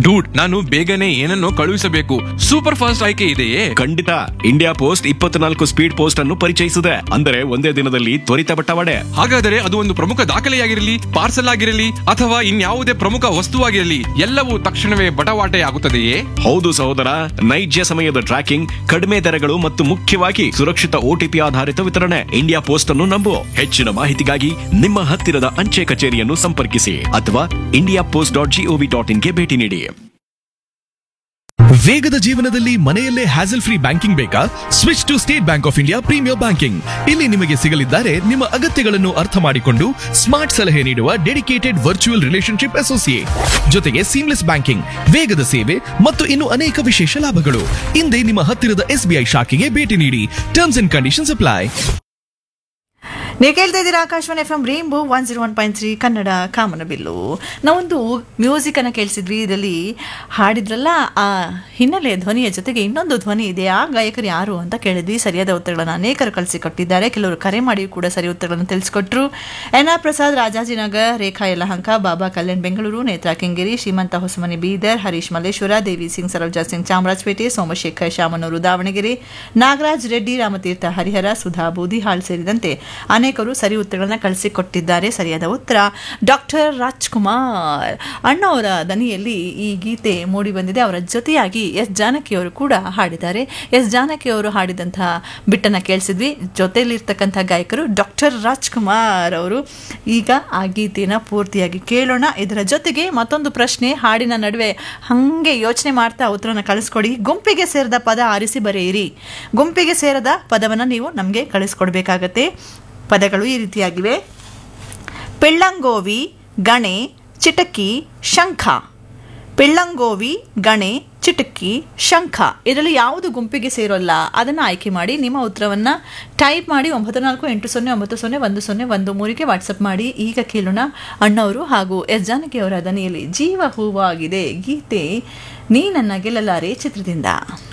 dude ನಾನು ಬೇಗನೆ ಏನನ್ನೋ ಕಳುಹಿಸಬೇಕು ಸೂಪರ್ ಫಾಸ್ಟ್ ಆಯ್ಕೆ ಇದೆಯೇ ಖಂಡಿತ ಇಂಡಿಯಾ ಪೋಸ್ಟ್ ಇಪ್ಪತ್ನಾಲ್ಕು ಸ್ಪೀಡ್ ಪೋಸ್ಟ್ ಅನ್ನು ಪರಿಚಯಿಸಿದೆ ಅಂದರೆ ಒಂದೇ ದಿನದಲ್ಲಿ ತ್ವರಿತ ಬಟ್ಟವಾಡೆ ಹಾಗಾದರೆ ಅದು ಒಂದು ಪ್ರಮುಖ ದಾಖಲೆಯಾಗಿರಲಿ ಪಾರ್ಸಲ್ ಆಗಿರಲಿ ಅಥವಾ ಇನ್ಯಾವುದೇ ಪ್ರಮುಖ ವಸ್ತುವಾಗಿರಲಿ ಎಲ್ಲವೂ ತಕ್ಷಣವೇ ಬಟವಾಟೆ ಆಗುತ್ತದೆಯೇ ಹೌದು ಸಹೋದರ ನೈಜ ಸಮಯದ ಟ್ರ್ಯಾಕಿಂಗ್ ಕಡಿಮೆ ದರಗಳು ಮತ್ತು ಮುಖ್ಯವಾಗಿ ಸುರಕ್ಷಿತ ಓಟಿಪಿ ಆಧಾರಿತ ವಿತರಣೆ ಇಂಡಿಯಾ ಪೋಸ್ಟ್ ಅನ್ನು ನಂಬು ಹೆಚ್ಚಿನ ಮಾಹಿತಿಗಾಗಿ ನಿಮ್ಮ ಹತ್ತಿರದ ಅಂಚೆ ಕಚೇರಿಯನ್ನು ಸಂಪರ್ಕಿಸಿ ಅಥವಾ India post dot G O V dot ಇನ್ಗೆ ಭೇಟಿ ನೀಡಿ ವೇಗದ ಜೀವನದಲ್ಲಿ ಮನೆಯಲ್ಲೇ ಹ್ಯಾಸಲ್ ಫ್ರೀ ಬ್ಯಾಂಕಿಂಗ್ ಬೇಕಾ switch to State Bank of India premier banking ಇಲ್ಲಿ ನಿಮಗೆ ಸಿಗಲಿದ್ದಾರೆ ನಿಮ್ಮ ಅಗತ್ಯಗಳನ್ನು ಅರ್ಥ ಮಾಡಿಕೊಂಡು ಸ್ಮಾರ್ಟ್ ಸಲಹೆ ನೀಡುವ ಡೆಡಿಕೇಟೆಡ್ ವರ್ಚುವಲ್ ರಿಲೇಶನ್ಶಿಪ್ ಅಸೋಸಿಯೇಟ್ ಜೊತೆಗೆ ಸೀಮ್ಲೆಸ್ ಬ್ಯಾಂಕಿಂಗ್ ವೇಗದ ಸೇವೆ ಮತ್ತು ಇನ್ನು ಅನೇಕ ವಿಶೇಷ ಲಾಭಗಳು ಹಿಂದೆ ನಿಮ್ಮ ಹತ್ತಿರದ ಎಸ್ಬಿಐ ಶಾಖೆಗೆ ಭೇಟಿ ನೀಡಿ ಟರ್ಮ್ಸ್ ಅಂಡ್ ಕಂಡೀಷನ್ಸ್ ಅಪ್ಲೈ ನೀವು ಕೇಳ್ತಾ ಇದ್ದೀರಾ Akashvani F M rainbow one zero one point three Kannada ಕಾಮನಬಿಲ್ಲು ನಾವೊಂದು ಮ್ಯೂಸಿಕನ್ನು ಕೇಳಿಸಿದ್ವಿ ಇದರಲ್ಲಿ ಹಾಡಿದ್ರಲ್ಲ ಆ ಹಿನ್ನೆಲೆ ಧ್ವನಿಯ ಜೊತೆಗೆ ಇನ್ನೊಂದು ಧ್ವನಿ ಇದೆ ಆ ಗಾಯಕರು ಯಾರು ಅಂತ ಕೇಳಿದ್ವಿ ಸರಿಯಾದ ಉತ್ತರಗಳನ್ನು ಅನೇಕರು ಕಳಿಸಿಕೊಟ್ಟಿದ್ದಾರೆ ಕೆಲವರು ಕರೆ ಮಾಡಿ ಕೂಡ ಸರಿ ಉತ್ತರಗಳನ್ನು ತಿಳಿಸ್ಕೊಟ್ರು ಎನ್ ಆರ್ ಪ್ರಸಾದ್ ರಾಜಾಜಿನಗರ್ ರೇಖಾ ಯಲಹಂಕ ಬಾಬಾ ಕಲ್ಯಾಣ್ ಬೆಂಗಳೂರು ನೇತ್ರಾ ಕೆಂಗೇರಿ ಶ್ರೀಮಂತ ಹೊಸಮನಿ ಬೀದರ್ ಹರೀಶ್ ಮಲ್ಲೇಶ್ವರ ದೇವಿ ಸಿಂಗ್ ಸರೋಜಾ ಸಿಂಗ್ ಚಾಮರಾಜಪೇಟೆ ಸೋಮಶೇಖರ್ ಶಾಮನೂರು ದಾವಣಗೆರೆ ನಾಗರಾಜ್ ರೆಡ್ಡಿ ರಾಮತೀರ್ಥ ಹರಿಹರ ಸುಧಾ ಬೂದಿಹಾಳ್ ಸೇರಿದಂತೆ ಅನೇಕರು ಸರಿ ಉತ್ತರಗಳನ್ನ ಕಳಿಸಿಕೊಟ್ಟಿದ್ದಾರೆ ಸರಿಯಾದ ಉತ್ತರ ಡಾಕ್ಟರ್ ರಾಜ್ಕುಮಾರ್ ಅಣ್ಣವರ ದನಿಯಲ್ಲಿ ಈ ಗೀತೆ ಮೂಡಿ ಬಂದಿದೆ ಅವರ ಜೊತೆಯಾಗಿ ಎಸ್ ಜಾನಕಿ ಅವರು ಕೂಡ ಹಾಡಿದ್ದಾರೆ ಎಸ್ ಜಾನಕಿ ಅವರು ಹಾಡಿದಂತಹ ಬಿಟ್ಟನ್ನ ಕೇಳಿಸಿದ್ವಿ ಜೊತೆಯಲ್ಲಿರ್ತಕ್ಕಂಥ ಗಾಯಕರು ಡಾಕ್ಟರ್ ರಾಜ್ಕುಮಾರ್ ಅವರು ಈಗ ಆ ಗೀತೆನ ಪೂರ್ತಿಯಾಗಿ ಕೇಳೋಣ ಇದರ ಜೊತೆಗೆ ಮತ್ತೊಂದು ಪ್ರಶ್ನೆ ಹಾಡಿನ ನಡುವೆ ಹಾಗೆ ಯೋಚನೆ ಮಾಡ್ತಾ ಉತ್ತರನ ಕಳಿಸ್ಕೊಡಿ ಗುಂಪಿಗೆ ಸೇರಿದ ಪದ ಆರಿಸಿ ಬರೆಯಿರಿ ಗುಂಪಿಗೆ ಸೇರದ ಪದವನ್ನು ನೀವು ನಮಗೆ ಕಳಿಸ್ಕೊಡ್ಬೇಕಾಗತ್ತೆ ಪದಗಳು ಈ ರೀತಿಯಾಗಿವೆ ಪೆಳ್ಳಂಗೋವಿ ಗಣೆ ಚಿಟಕಿ ಶಂಖ ಪೆಳ್ಳಂಗೋವಿ ಗಣೆ ಚಿಟಕಿ ಶಂಖ ಇದರಲ್ಲಿ ಯಾವುದು ಗುಂಪಿಗೆ ಸೇರೋಲ್ಲ ಅದನ್ನು ಆಯ್ಕೆ ಮಾಡಿ ನಿಮ್ಮ ಉತ್ತರವನ್ನು ಟೈಪ್ ಮಾಡಿ ಒಂಬತ್ತು ನಾಲ್ಕು ಎಂಟು ಸೊನ್ನೆ ಒಂಬತ್ತು ಸೊನ್ನೆ ಒಂದು ಸೊನ್ನೆ ಒಂದು ಮೂರಿಗೆ ವಾಟ್ಸಪ್ ಮಾಡಿ ಈಗ ಕೇಳೋಣ ಅಣ್ಣವರು ಹಾಗೂ ಎಸ್ ಜಾನಕಿ ಅವರ ದನಿಯಲ್ಲಿ ಜೀವ ಹೂವಾಗಿದೆ ಗೀತೆ ನೀ ನನ್ನ ಗೆಲ್ಲಲಾರೆ ಚಿತ್ರದಿಂದ